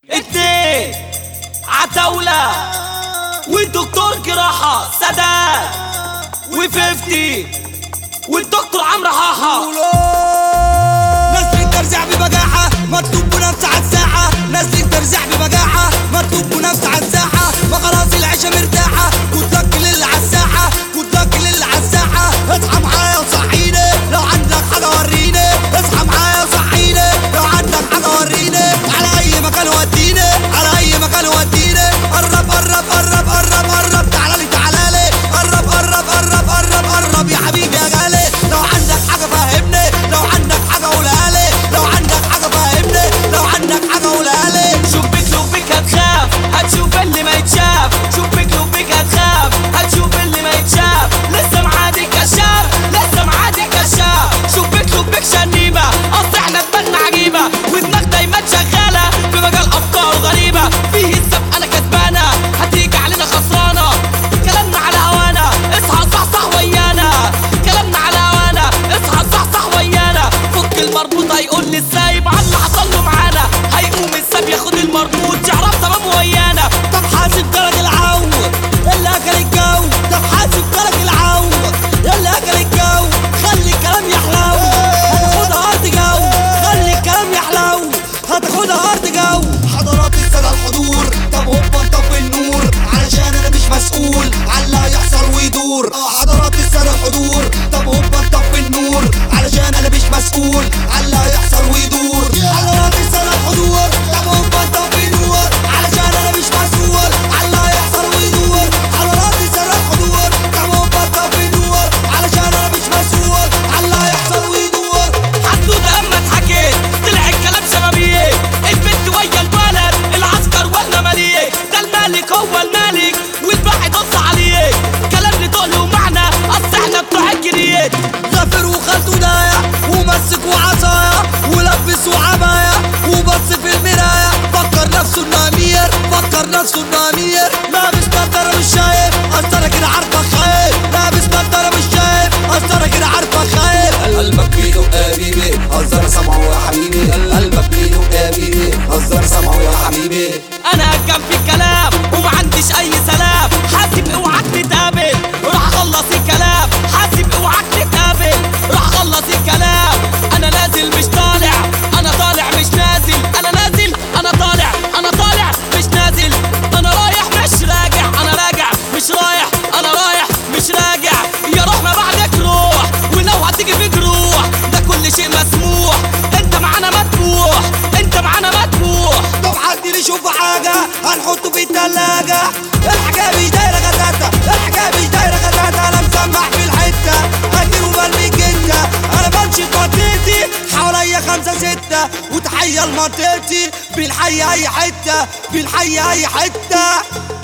اتنين عتاولة والدكتور جراحة سداد وفيفتي والدكتور عمرو حاحة ناس ترجع ببجاحة مكتوب بنفس على الساحة ناس ترجع ببجاحة مكتوب بنفس على الساحة ما خلاص العيشة مرتاحة كنت لك للي على الساحة كنت لك للي على الساحة اصحى معايا وصحيني لو عندك حاجة وريني اصحى معايا وصحيني لو عندك حاجة وريني على أي مكان وديني على أي مكان وديني قرب قرب قرب قرب قرب تعالى لي تعالى لي قرب قرب قرب قرب قرب يا حبيبي يا غالي لو عندك حاجة فهمني لو عندك حاجة قولها لي لو عندك حاجة فهمني لو عندك حاجة قولها لي شوفك لوبك هتخاف هتشوف اللي ما يتشاف شوفك لوبك هتخاف هتشوف اللي ما يتشاف لسه معادي كشاف لسه معادي كشاف شوفك لوبك شنيبة اصل احنا دماغنا عجيبة ودماغ دايما شغالة في مجال افكار غريبة فيه السبق انا كسبانة هتيجي علينا خسرانة كلامنا على هوانا اصحى صحصح ويانا كلامنا على هوانا اصحى صحصح ويانا فك المربوط هيقول لي السايب على اللي حصل له معانا هيقوم الساب ياخد المربوط يعرف تمام ويانا طب حاسب درج العو اللي اكل الجو طب حاسب درج العو اللي اكل الجو خلي الكلام يحلو هتاخدها ارض جو خلي الكلام يحلو هتاخدها ارض جو حضرات السادة الحضور طب هوبا طفي النور علشان انا مش مسؤول على اللي هيحصل ويدور اه حضرات السادة الحضور طب هوبا طفي النور علشان انا مش مسؤول على اللي هيحصل ويدور حضرات السادة الحضور طب هوبا طفي النور علشان انا مش مسؤول على اللي هيحصل ويدور حضرات السادة الحضور طب هوبا طفي النور علشان انا مش مسؤول على اللي هيحصل ويدور حدوته اما اتحكيت طلع الكلام شبابيه البنت ويا الولد العسكر وانا مليك ده الملك هو الملك والباقي ضص عليه كلام لتقل ومعنى اصل احنا بتوع الجريات غفر وخالته دايع ومسك وعصايا ولبس وعباية وبص في المراية فكر نفسه انه امير فكر نفسه انه امير لابس نضارة مش شايف اصل انا كده عارفك خايف لابس نضارة مش شايف اصل انا كده عارفك خايف قلبك بيده حبيبي هزر سمعه يا حبيبي قلبك بيده حبيبي هزر سمعه يا حبيبي انا هجم في الكلام وما عنديش اي سلام حاسب اوعاك تتقابل راح اخلص الكلام حاسب اوعاك تتقابل راح اخلص الكلام انا نازل مش طالع انا طالع مش نازل انا نازل انا طالع انا طالع مش نازل انا رايح مش راجع انا راجع مش رايح انا رايح مش راجع يا روح ما بعدك روح ولو هتيجي في جروح ده كل شيء مسموح انت معانا مدفوح انت معانا مدفوح طب حد لي يشوف حاجة هنحطه في التلاجة الحاجة مش دايرة غتاتة الحاجة مش دايرة غتاتة أنا مسمح في الحتة هديله برمي جدة أنا بمشي في منطقتي حواليا خمسة ستة وتحية لمنطقتي بنحيي أي حتة بنحيي أي حتة